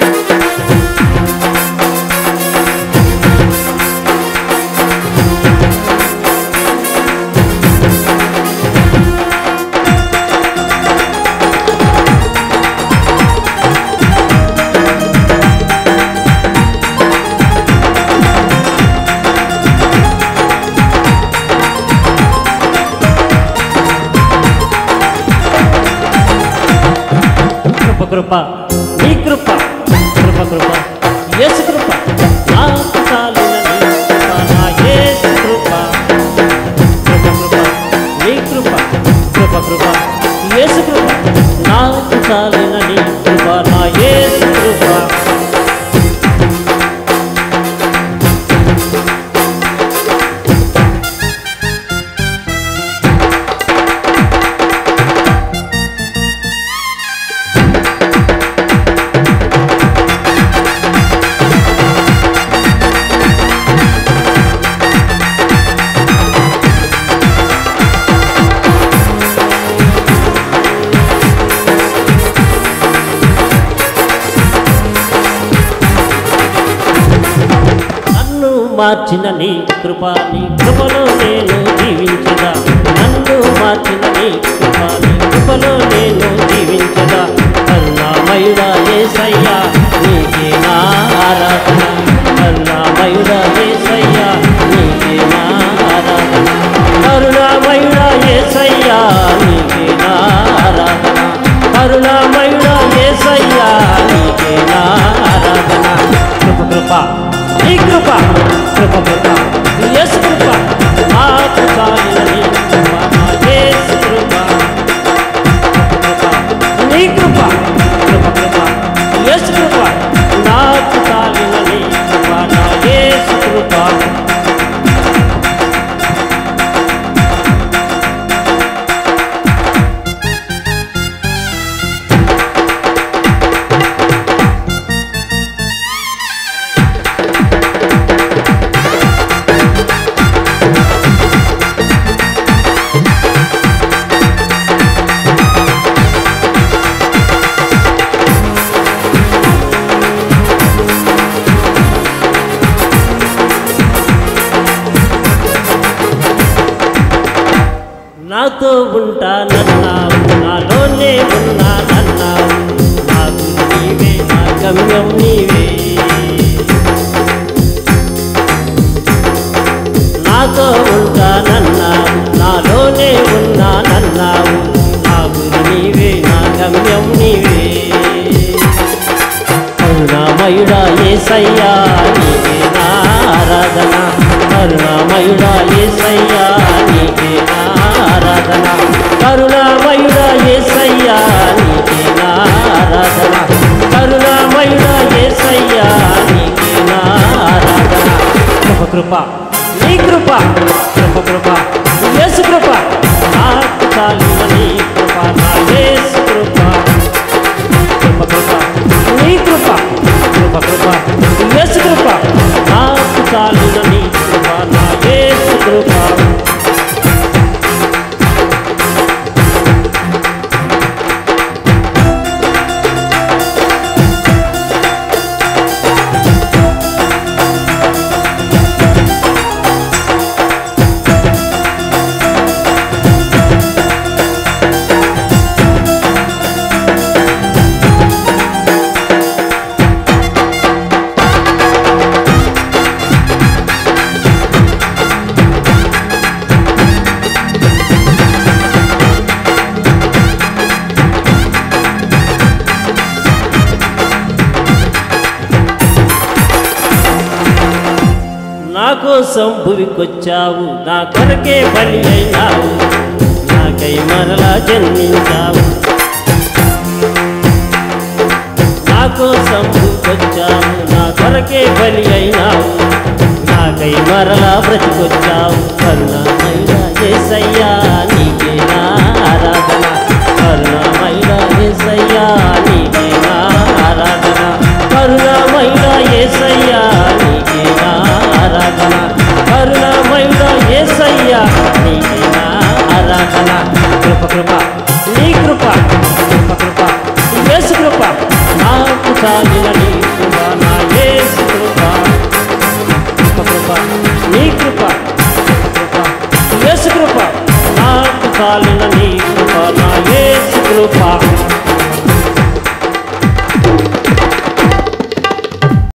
కృప కృప నీ కృప కృప కృప యేసు కృప నాకు చాలిన నీ కృప నా యేసు కృప కృప కృప నీ కృప కృప కృప యేసు కృప నాకు చాలిన నీ కృప నా యేసు కృప నన్ను మార్చిన నీ కృప నీ కృపలో నేను జీవించదా నన్ను మార్చిన నీ కృప నీ కృపలో నేను జీవించదా కరుణామయుడా ఏసయ్యా నీకే నా ఆరాధన కరుణామయుడా ఏసయ్యా నీకే నా ఆరాధన కరుణామయుడా ఏసయ్యా నీకే నా ఆరాధన కరుణామయుడా ఏసయ్యా నీకే నా ఆరాధన కృప కృప నీ కృప కృప కృప యేసు కృప నాకు చాలిన నీ కృప నా యేసు కృప కృప కృప నీ కృప కృప కృప యేసు కృప నాకు చాలిన నీ కృప నా యేసు కృప నాతో ఉంటానన్నావు నాలోనే ఉన్నానన్నావు నాకు నీవే నా గమ్యం నీవే నాతో ఉంటానన్నావు నాలోనే ఉన్నానన్నావు నాకు నీవే నా గమ్యం నీవే కరుణామయుడా ఏసయ్యా నీకే నా ఆరాధన కరుణామయుడా ఏసయ్యా నీకే నా ఆరాధన కరుణామయుడా ఏసయ్యా నీకే నా ఆరాధన కరుణామయుడా ఏసయ్యా నీకే నా ఆరాధన కృప కృప నీ కృప కృప కృప యేసు కృప నాకు చాలిన నీ కృప నా యేసు కృప కృప కృప నీ కృప కృప కృప యేసు కృప నాకు చాలిన నీ కృప నా యేసు కృప నా కోసం భువికొచ్చావు నా కొరకే బలి అయినావు నాకై మరలా జన్మించావు నా కోసం భువికొచ్చావు నా కొరకే బలి అయినావు నాకై మరలా బ్రతికొచ్చావు కరుణామయుడ ఏసయ్యా నీకే నా ఆరాధన కరుణామయుడ ఏసయ్యా నీకే నా ఆరాధన కరుణామయుడ ఏసయ్యా నీకే నా ఆరాధన కరుణామయుడ ఏసయ్యా నీకే నా ఆరాధన కృప కృప నీ కృప కృప కృప యేసు కృప నాకు చాలిన నీ నాకు చాలిన నీ కృప నా యేసు కృప